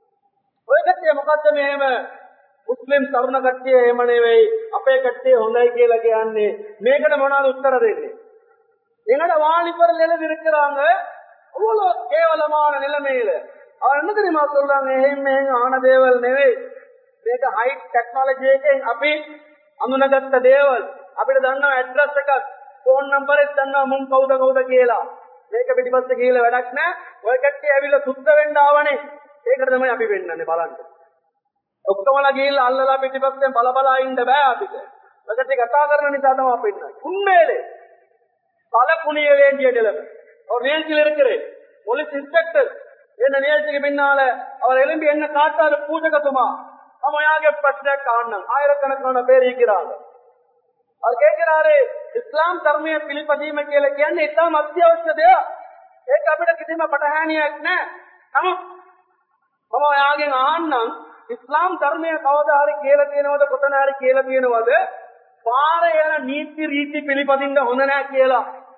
ඔය කට්ටිය මොකද්ද මෙහෙම මුස්ලිම් තරුණ කට්ටිය එහෙම නෙවෙයි අපේ කට්ටිය හොඳයි කියලා කියන්නේ මේකට මොනවද උත්තර දෙන්නේ எங்கட வாலிபர் நிலவு இருக்கிறாங்க அவ்வளவு கேவலமான நிலைமையில அவர் என்ன தெரியுமா சொல்றாங்க ஏன் ஆனதேவல் நெவே මේක හයි ටෙක්නොලොජි එකෙන් අපි අඳුනගත්ත දේවල් අපිට දන්නවා ඇඩ්‍රස් එකක් ෆෝන් නම්බර් එක දන්නවා මුන් කවුද කවුද කියලා මේක පිටිපස්ස කියලා වැඩක් නෑ ඔය කට්ටිය ඇවිල්ලා සුද්ධ වෙන්න ආවනේ ඒකට තමයි අපි වෙන්නන්නේ බලන්න ඔක්කොමලා ගිහිල්ලා අල්ලලා පිටිපස්සෙන් බල බලා ඉන්න බෑ අපිට ඔය කට්ටිය කතා කරන නිසා තමයි අපි ඉන්නේ උண்மையிலே தல புனிய வேண்டிய நிலைமை அவர் நிகழ்ச்சியில் இருக்கிறேன் போலீஸ் இன்ஸ்பெக்டர் என்ன நிகழ்ச்சிக்கு பின்னால அவர் எழும்பி என்ன காட்டாரு பூஜகத்துமா சமயாகப்பட்ட காரணம் ஆயிரக்கணக்கான பேர் இருக்கிறாங்க அவர் கேட்கிறாரு ඉස්ලාම් ධර්මයේ පිළිපදීම කියලා කියන්නේ ඉතාම අත්‍යවශ්‍ය දෙයක්. ඒක අපිට කිසිම පටහැනියක් නැහැ. නමුත් මම ඔයාගෙන් අහන්නම් ඉස්ලාම් ධර්මයේ කවදා හරි කියලා තියෙනවද කොතන හරි කියලා තියෙනවද පාර යන නීති රීති පිළිපදින්න හොඳ නැහැ කියලා.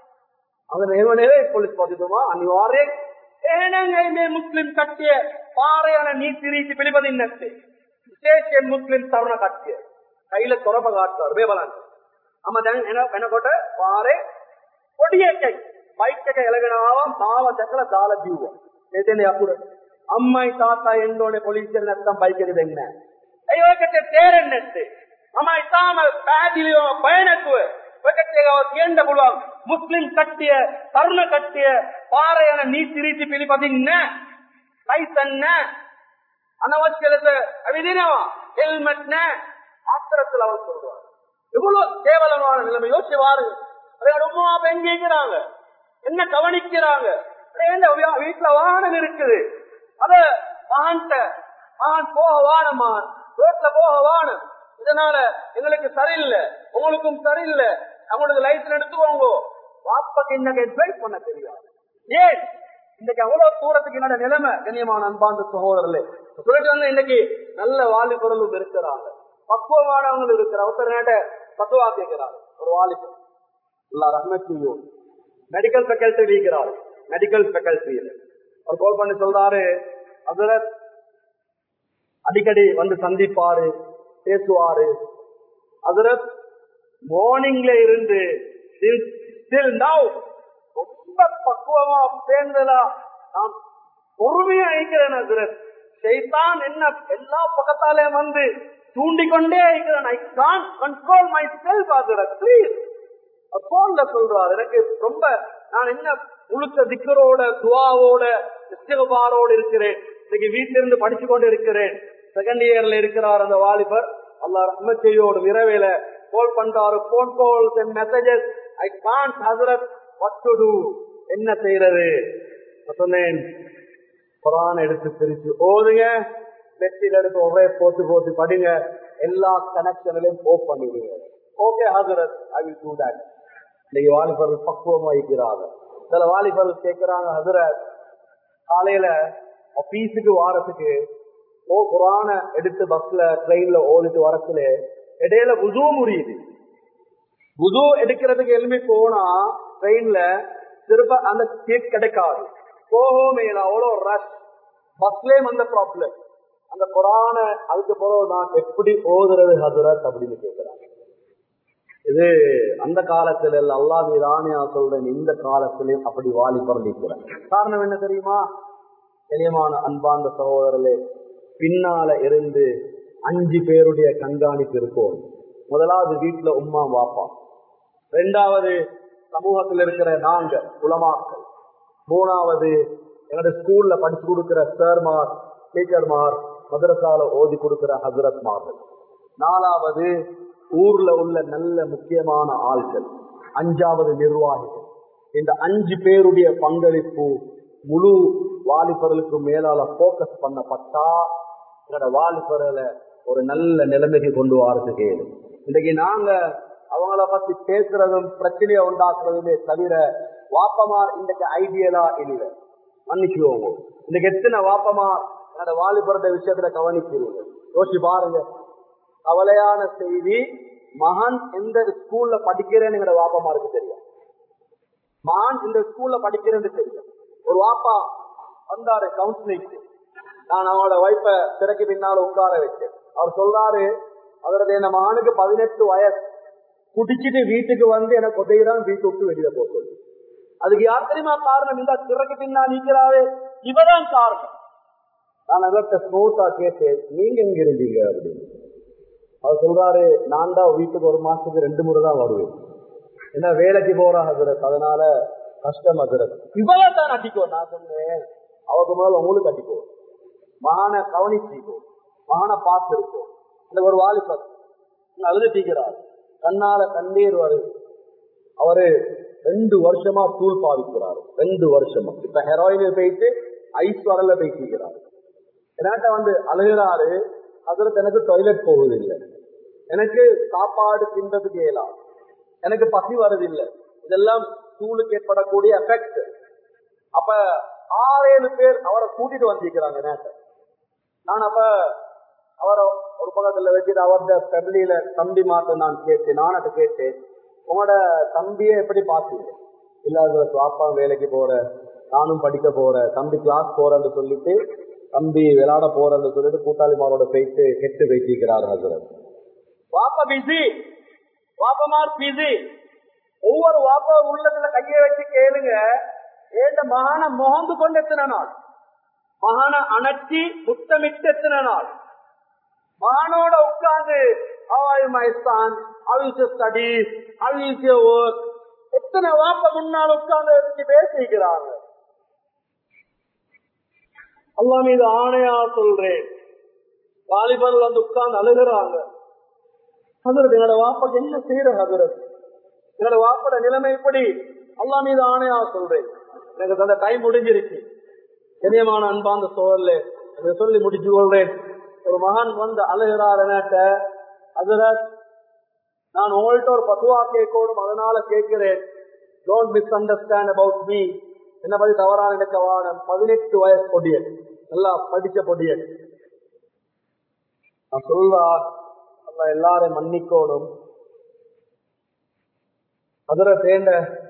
අද මේව නෙවෙයි පොලිස් පදිතුමා අනිවාර්යෙන් එහෙනම් ඇයි මේ මුස්ලිම් කට්ටිය පාර යන නීති රීති පිළිපදින්නේ නැත්තේ? විශේෂයෙන් මුස්ලිම් තරුණ කට්ටිය. කයිල තොරප ගන්නවා මේ බලන්න. අම දැන් එන වෙනකොට පාරේ පොඩි එකෙක් බයික් එක එලගෙන ආවම මාව දැකලා දාලා බිව්වා. එතන යකුර අම්මයි තාත්තයි එන්න ඕනේ පොලිසියට නැත්තම් බයික් එක දෙන්නේ නැහැ. ඒ ඔයකට තේරෙන්නේ නැත්තේ. මම ඉතාලම පැහැදිලිව බය නැතුව ඔයකට ඒකව කියන්න පුළුවන් මුස්ලිම් කට්ටිය තරුණ කට්ටිය පාර යන නීති රීති පිළිපදින්නේ නැහැ. ලයිසන් නැහැ. අනවශ්‍ය ලෙස ඇවිදිනවා. හෙල්මට් නැහැ. ஆத்திரத்தில் அவர் சொல்றார் எவ்வளவு கேவலமான நிலைமை யோசிச்சு பாருங்க அதோட உமா அப்ப எங்க இருக்கிறாங்க என்ன கவனிக்கிறாங்க அடே, இந்த வீ- வீட்டுல வாகனம் இருக்குது அத மகான்ட்ட மகான் போக வானம் மகான் ரோட்ல போக வானம் இதனால எங்களுக்கு சரியில்லை உங்களுக்கும் சரியில்லை அவங்களுக்கு லைசன்ஸ் எடுத்துக்கோங்க வாப்பாக்கு இன்னைக்கு அட்வைஸ் பண்ண தெரியாது ஏன் இன்னைக்கு அவ்வளவு தூரத்துக்கு என்னோட நிலைமை கண்ணியமான அன்பாந்த சகோதரர்களே சொல்லிட்டு வந்து இன்னைக்கு நல்ல வாலிபர்களும் இருக்கிறாங்க பக்குவமானவங்க இருக்கிற ஒருத்தர் நேட்ட பத்துவா கேட்கிறார் ஒரு வாலிபர் அல்லா ரஹ்மத் செய்யும் மெடிக்கல் ஃபேக்கல்டி இருக்கிறார் மெடிக்கல் ஃபேக்கல்டியில் அவர் கால் பண்ணி சொல்றாரு ஹசரத் அடிக்கடி வந்து சந்திப்பாரு பேசுவாரு ஹசரத் மார்னிங்ல இருந்து till now ரொம்ப பக்குவமா பேர்ந்ததா நான் பொறுமையா இருக்கிறேன் ஹசரத் செய்தான் என்ன எல்லா பக்கத்தாலையும் வந்து தூண்டிக்கொண்டே இருக்கிறேன் I can control myself ஹசரத் ப்ளீஸ் போன்ல சொல்றாரு எனக்கு ரொம்ப நான் என்ன முழுக்க திக்கரோட துவாவோட இஸ்திகபாரோட இருக்கிறேன் இன்னைக்கு வீட்டில இருந்து படிச்சு கொண்டு இருக்கிறேன் செகண்ட் இயர்ல இருக்கிறார் அந்த வாலிபர் அல்லா ரஹ்மச்சையோடு இரவேல கால் பண்றாரு phone calls and messages I can't ஹசரத் வாட் டு டு என்ன செய்யறது நான் சொன்னேன் குரான் எடுத்து பிரிச்சு ஓதுங்க பெட்டில எடுத்து ஒரே போத்து போத்து படிங்க எல்லா கனெக்ஷன்லயும் ஓப் பண்ணிடுங்க ஓகே ஹசரத் ஐ வில் டூ தட் இன்னைக்கு வாலிபர்கள் பக்குவமா இருக்கிறாங்க சில வாலிபர்கள் கேட்கிறாங்க ஹசரத் காலையில ஆபீஸுக்கு வாரத்துக்கு ஓ குரான எடுத்து பஸ்ல ட்ரெயின்ல ஓடிட்டு வரத்துல இடையில புது முடியுது புது எடுக்கிறதுக்கு எழுப்பி போனா ட்ரெயின்ல திரும்ப அந்த சீட் கிடைக்காது போகவே அவ்வளோ ரஷ் பஸ்லயும் அந்த ப்ராப்ளம் அந்த குரான அதுக்கு பிறகு நான் எப்படி ஓதுறது ஹசரத் அப்படின்னு கேட்கிறாங்க இது அந்த காலத்துல இல்ல அல்லா மீதானியா சொல்றேன் இந்த காலத்திலையும் அப்படி வாலி பிறந்திருக்கிறேன் காரணம் என்ன தெரியுமா தெளியமான அன்பார்ந்த சகோதரர்களே பின்னால இருந்து அஞ்சு பேருடைய கண்காணிப்பு இருக்கும் முதலாவது வீட்டுல உம்மா வாப்பா ரெண்டாவது சமூகத்தில் இருக்கிற நாங்க உலமாக்கள் மூணாவது எங்களோட ஸ்கூல்ல படிச்சு கொடுக்கிற சார்மார் டீச்சர்மார் மதரசால ஓதி கொடுக்கிற ஹசரத்மார்கள் நாலாவது ஊர்ல உள்ள நல்ல முக்கியமான ஆள்கள் அஞ்சாவது நிர்வாகிகள் இந்த அஞ்சு பேருடைய பங்களிப்பு முழு வாலிபர்களுக்கு மேலால போக்கஸ் பண்ணப்பட்டா எங்களோட வாலிபர்களை ஒரு நல்ல நிலைமைக்கு கொண்டு வரதுக்கு இன்னைக்கு நாங்க அவங்கள பத்தி பேசுறதும் பிரச்சனையை உண்டாக்குறதுமே தவிர வாப்பமார் இன்றைக்கு ஐடியலா இல்லை மன்னிச்சுவோங்க இன்னைக்கு எத்தனை வாப்பமார் என்னோட வாலிபருடைய விஷயத்துல கவனிக்கிறீங்க யோசிச்சு பாருங்க கவலையான செய்தி மகன் எந்த ஸ்கூல்ல படிக்கிறேன்னு எங்களோட வாப்பமாருக்கு தெரியும் மகன் இந்த ஸ்கூல்ல படிக்கிறேன்னு தெரியும் ஒரு வாப்பா வந்தாரு கவுன்சிலிங் நான் அவனோட வைப்ப திறக்கு பின்னால உட்கார வச்சேன் அவர் சொல்றாரு அவரது என்ன மகனுக்கு பதினெட்டு வயசு குடிச்சிட்டு வீட்டுக்கு வந்து எனக்கு உதவிதான் வீட்டு விட்டு வெளியில போக சொல்லி அதுக்கு யார் தெரியுமா காரணம் இந்த திறக்கு பின்னா நீக்கிறாவே இவதான் காரணம் நான் அவர்கிட்ட ஸ்மூத்தா கேட்டேன் நீங்க எங்க இருந்தீங்க அப்படின்னு அவர் சொல்றாரு நான் தான் வீட்டுக்கு ஒரு மாசத்துக்கு ரெண்டு முறை தான் வருவேன் என்ன வேலைக்கு போறா ஹசரத் அதனால கஷ்டம் ஹசரத் இவளை தான் அடிக்கோ நான் சொன்னேன் அவருக்கு முதல்ல உங்களுக்கு அடிக்கோ மகான கவனிச்சிக்கோ மகான பார்த்திருக்கோம் இந்த ஒரு வாலிபர் அழுது தீக்கிறார் கண்ணால கண்ணீர் வருது அவரு ரெண்டு வருஷமா தூள் பாவிக்கிறாரு ரெண்டு வருஷமா இப்ப ஹெரோயின் போயிட்டு ஐஸ் வரல போயிட்டு என்னாட்ட வந்து அழுகிறாரு அதற்கு எனக்கு டாய்லெட் போவதில்லை எனக்கு சாப்பாடு தின்றதுக்கு இயலாம் எனக்கு பசி வருதில்லை இதெல்லாம் தூளுக்கு ஏற்படக்கூடிய எஃபெக்ட் அப்ப ஆறேழு பேர் அவரை கூட்டிட்டு வந்திருக்கிறாங்க நேற்று நான் அப்ப அவரை ஒரு பக்கத்துல வச்சுட்டு அவருடைய ஃபேமிலியில தம்பி மாத்த நான் கேட்டேன் நானட்ட கேட்டேன் உங்களோட தம்பியை எப்படி பார்த்தீங்க இல்லாத பாப்பா வேலைக்கு போற நானும் படிக்க போறேன் தம்பி கிளாஸ் போறேன்னு சொல்லிட்டு தம்பி விளையாட போறேன்னு சொல்லிட்டு கூட்டாளிமாரோட போயிட்டு கெட்டு வைத்திருக்கிறார் ஹசரத் வாப்பா பிஸி வாப்பமார் பிஸி ஒவ்வொரு வாப்பா உள்ளத்துல கையை வச்சு கேளுங்க ஏண்ட மகான முகந்து கொண்டு எத்தனை நாள் மகான அணைச்சி முத்தமிட்டு எத்தனை நாள் மகானோட உட்கார்ந்து எத்தனை வாப்ப முன்னால் உட்கார்ந்து வச்சு பேசிக்கிறாங்க அல்லா மீது ஆணையா சொல்றேன் வாலிபர்கள் வந்து உட்கார்ந்து அழுகிறாங்க ஹசரத் என்னோட வாப்பாக்கு என்ன செய்யற ஹசரத் என்னோட வாப்போட நிலைமை எப்படி அல்லா மீது ஆணையா சொல்றேன் எனக்கு அந்த டைம் முடிஞ்சிருச்சு கனியமான அன்பாந்த சோழல்ல அதை சொல்லி முடிச்சு கொள்றேன் ஒரு மகன் வந்து அழுகிறார் என்கிட்ட ஹசரத் நான் உங்கள்கிட்ட ஒரு பத்துவா கேட்கணும் அதனால கேட்கிறேன் don't misunderstand about me என்ன பத்தி தவறான நினைக்க வாடம் பதினெட்டு வயசு பொடியன் நல்லா படிச்ச பொடியன் நான் சொல்றா அல்ல எல்லாரையும் மன்னிக்கணும் அதுல தேண்ட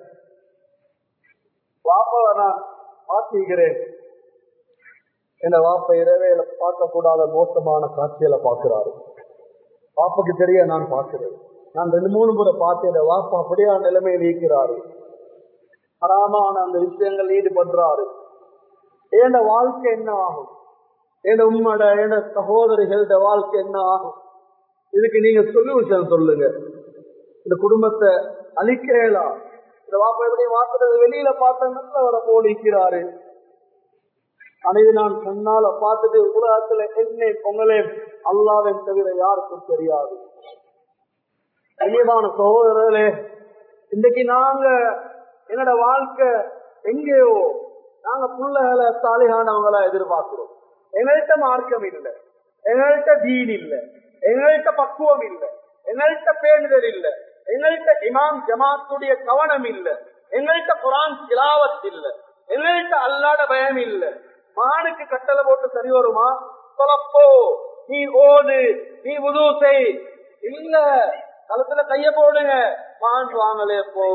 வாப்பாவை நான் பார்த்திருக்கிறேன் என்ன வாப்ப இரவேல பார்க்க கூடாத மோசமான காட்சியில பாக்குறாரு வாப்புக்கு தெரிய நான் பார்க்கிறேன் நான் ரெண்டு மூணு முறை பார்த்தேன் வாப்பா அப்படியா நிலைமையில் இருக்கிறாரு ஹராமான அந்த விஷயங்கள் ஈடுபடுறாரு என் வாழ்க்கை என்ன ஆகும் என் உம்மட என் சகோதரிகளோட வாழ்க்கை என்ன ஆகும் இதுக்கு நீங்க சொல்யூஷன் சொல்லுங்க இந்த குடும்பத்தை அழிக்கலாம் இந்த வாப்பா எப்படி மாத்துறது வெளியில பார்த்த நல்லவரை போலிக்கிறாரு ஆனா இது நான் கண்ணால பார்த்துட்டு உலகத்துல என்ன பொங்கலே அல்லாவின் தவிர யாருக்கும் தெரியாது கண்ணியமான சகோதரர்களே இன்னைக்கு நாங்க என்னோட வாழ்க்கை எங்கேயோ நாங்க புள்ளைகளை சாலிகானவங்களா எதிர்பார்க்கிறோம் எங்கள்கிட்ட மார்க்கம் இல்லை எங்கள்கிட்ட தீன் இல்லை எங்கள்கிட்ட பக்குவம் இல்லை எங்கள்கிட்ட பேணுதல் இல்லை எங்கள்கிட்ட இமாம் ஜமாத்துடைய கவனம் இல்லை எங்கள்கிட்ட குரான் கிலாவத் இல்லை எங்கள்கிட்ட அல்லாட பயம் இல்லை மானுக்கு கட்டளை போட்டு சரி வருமா சொல்லப்போ நீ ஓடு நீ உது செய் இல்ல களத்துல கைய போடுங்க மான் வாங்கலே போ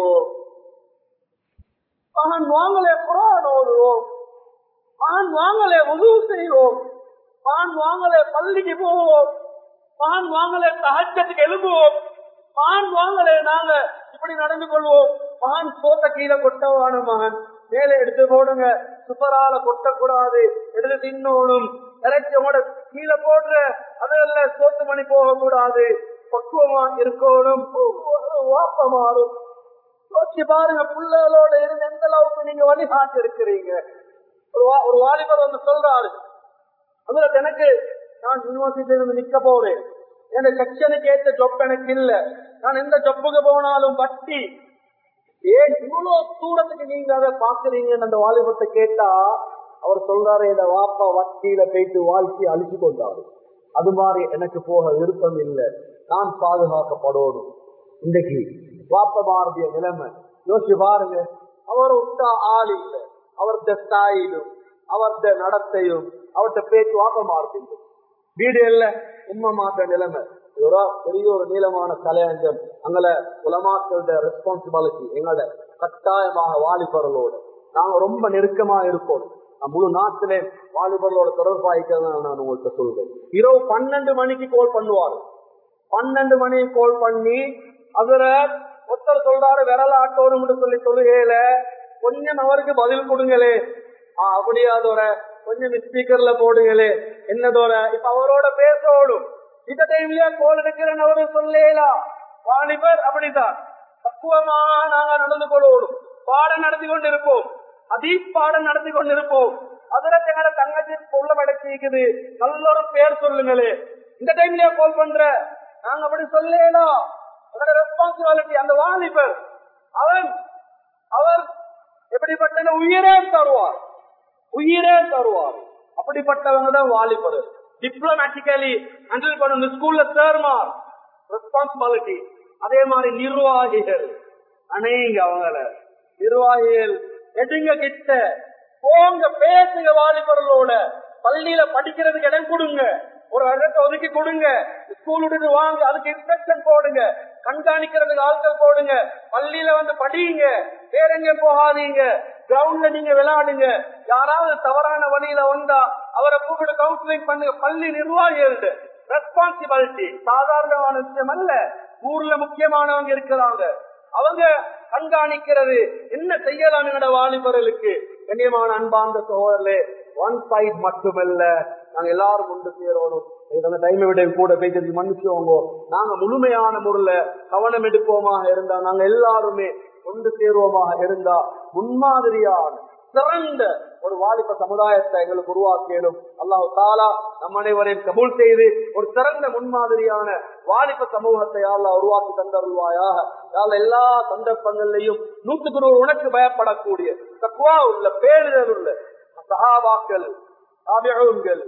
மான் வாங்கலே குரான் ஓடுவோம் மான் வாங்கலே உது செய்வோம் மான் வாங்கலே பள்ளிக்கு போவோம் மான் வாங்கலே சகஜத்துக்கு எழுப்புவோம் மான் வாங்கலே நாங்க இப்படி நடந்து கொள்வோம் மான் சோத்த கீழே கொட்டவான மகன் மேலே எடுத்து போடுங்க சுப்பரால கொட்டக்கூடாது எடுத்து தின்னோணும் இறைச்சி உங்களோட கீழே போடுற அதல்ல சோத்து மணி போக கூடாது பக்குவமா இருக்கணும் வாப்ப மாறும் யோசிச்சு பாருங்க பிள்ளைகளோட இருந்து எந்த அளவுக்கு நீங்க வழிகாட்டி இருக்கிறீங்க ஒரு வா- ஒரு வாலிபர் வந்து சொல்றாரு அதுல எனக்கு நான் யூனிவர்சிட்டியில இருந்து நிக்க போறேன் என் செக்ஷனுக்கு ஏற்ற ஜொப் எனக்கு இல்ல நான் எந்த ஜொப்புக்கு போனாலும் வட்டி ஏன் இவ்வளவு தூரத்துக்கு நீங்க அதை பாக்குறீங்கன்னு அந்த வாலிபத்தை கேட்டா அவர் சொல்றாரு இந்த வாப்பா வட்டியில போயிட்டு வாழ்க்கையை அழிச்சு கொண்டாரு அது மாதிரி எனக்கு போக விருப்பம் இல்லை நான் பாதுகாக்கப்படணும் இன்றைக்கு வாப்பமாருடைய நிலைமை யோசிச்சு பாருங்க அவர் விட்டா ஆள் இல்லை அவர்த ஸ்டாயிலும் அவர்த நடத்தையும் அவர்கிட்ட பேச்சு வாப்பமாறுது வீடு இல்ல உண்மை மாற்ற நிலைமை இது ஒரு பெரிய ஒரு நீளமான கலையஞ்சம் அங்கல உலமாக்களோட ரெஸ்பான்சிபிலிட்டி எங்களோட கட்டாயமாக வாலிபர்களோட நாங்க ரொம்ப நெருக்கமா இருக்கோம் நான் முழு நாட்டிலே வாலிபர்களோட தொடர்பாய்க்கிறத நான் உங்கள்கிட்ட சொல்றேன் இரவு பன்னெண்டு மணிக்கு கால் பண்ணுவாரு பன்னெண்டு மணிக்கு கால் பண்ணி அதுல ஒருத்தர் சொல்றாரு விரல ஆட்டோன்னு சொல்லி தொழுகையில கொஞ்சம் அவருக்கு பதில் கொடுங்களே ஆ, அப்படியாதோட கொஞ்சம் ஸ்பீக்கர்ல போடுங்களே என்னதோட இப்ப அவரோட பேசோடும் இந்த டைம்லயே கோல் எடுக்கிறேன்னு அவரு சொல்லலாம் வாலிபர் அப்படித்தான் பக்குவமா நாங்க நடந்து கொள்வோம் பாடம் நடத்தி கொண்டிருப்போம் அதீப் பாடம் நடத்தி கொண்டிருப்போம் அதுல எங்கட தங்கச்சி உள்ள மடக்கிக்குது நல்ல ஒரு பேர் சொல்லுங்களே இந்த டைம்லயே கால் பண்ற நாங்க அப்படி சொல்லலாம் அதோட ரெஸ்பான்சிபிலிட்டி அந்த வாலிபர் அவன் அவர் எப்படிப்பட்ட உயிரே தருவார் உயிரே தருவார் அப்படிப்பட்டவங்க தான் வாலிபர் டிப்ளமேட்டிக்கலி ஹேண்டில் பண்ணணும் ஸ்கூல்ல சேர்மார் ரெஸ்பான்சிபிலிட்டி அதே மாதிரி நிர்வாகிகள் அணைங்க அவங்கள நிர்வாகிகள் எடுங்க கிட்ட போங்க பேசுங்க வாலிபர்களோட பள்ளியில படிக்கிறதுக்கு இடம் கொடுங்க ஒரு இடத்தை ஒதுக்கி கொடுங்க ஸ்கூல் விட்டு வாங்க அதுக்கு இன்ஸ்ட்ரக்ஷன் போடுங்க கண்காணிக்கிறதுக்கு ஆட்கள் போடுங்க பள்ளியில வந்து படியுங்க வேற எங்க போகாதீங்க கிரவுண்ட்ல நீங்க விளையாடுங்க யாராவது தவறான வழியில வந்தா அவரை கூப்பிட்டு கவுன்சிலிங் பண்ணுங்க பள்ளி நிர்வாகிகள் ரெஸ்பான்சிபிலிட்டி சாதாரணமான விஷயம் அல்ல ஊர்ல முக்கியமானவங்க இருக்கிறாங்க அவங்க கண்காணிக்கிறது என்ன செய்யலாம் எங்கட வாலிபர்களுக்கு கண்ணியமான அன்பார்ந்த சகோதரர்களே ஒன் சைட் மட்டுமல்ல நாங்க எல்லாரும் ஒன்று சேரணும் அந்த டைமை விட கூட பேசி மன்னிச்சுவோங்க நாங்க முழுமையான முறையில கவனம் எடுப்போமாக இருந்தா நாங்க எல்லாருமே ஒன்று சேருவோமாக இருந்தா முன்மாதிரியான சிறந்த ஒரு வாலிப சமுதாயத்தை எங்களுக்கு உருவாக்கியலும் அல்லாஹ் தாலா நம் அனைவரையும் கபூல் செய்து ஒரு சிறந்த முன்மாதிரியான வாலிப சமூகத்தை அல்லாஹ் உருவாக்கி தந்தருள்வாயாக யாழ் எல்லா சந்தர்ப்பங்கள்லையும் நூத்துக்கு நூறு உனக்கு பயப்படக்கூடிய தக்குவா உள்ள பேரிடர் உள்ள சஹாபாக்கள் தாபிகள்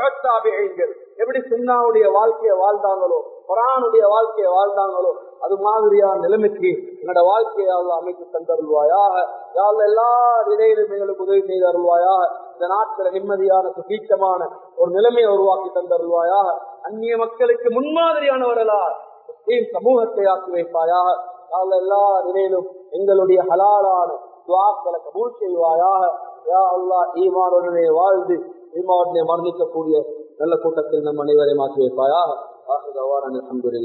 தாபிகள் எப்படி சுண்ணாவுடைய வாழ்க்கையை வாழ்ந்தாங்களோ குரானுடைய வாழ்க்கையை வாழ்ந்தாங்களோ அது மாதிரியான நிலைமைக்கு என்னோட வாழ்க்கையை அல்லாஹ் அமைத்து தந்தருள்வாயாக யாழ் எல்லா நிலையிலும் எங்களுக்கு உதவி செய்து அருள்வாயாக இந்த நாட்டில் நிம்மதியான சுபீட்சமான ஒரு நிலைமையை உருவாக்கி தந்தருள்வாயாக அந்நிய மக்களுக்கு முன்மாதிரியானவர்களா முஸ்லீம் சமூகத்தை ஆக்கி வைப்பாயாக யாழ் எல்லா நிலையிலும் எங்களுடைய ஹலாலான துவாக்களை கபூல் செய்வாயாக யா அல்லாஹ் ஈமானுடனே வாழ்ந்து ஈமானுடனே மரணிக்கக்கூடிய நல்ல கூட்டத்தில் நம் அனைவரையும் ஆக்கி வைப்பாயாக ஆசிரவான அல்ஹம்துலில்லாஹ்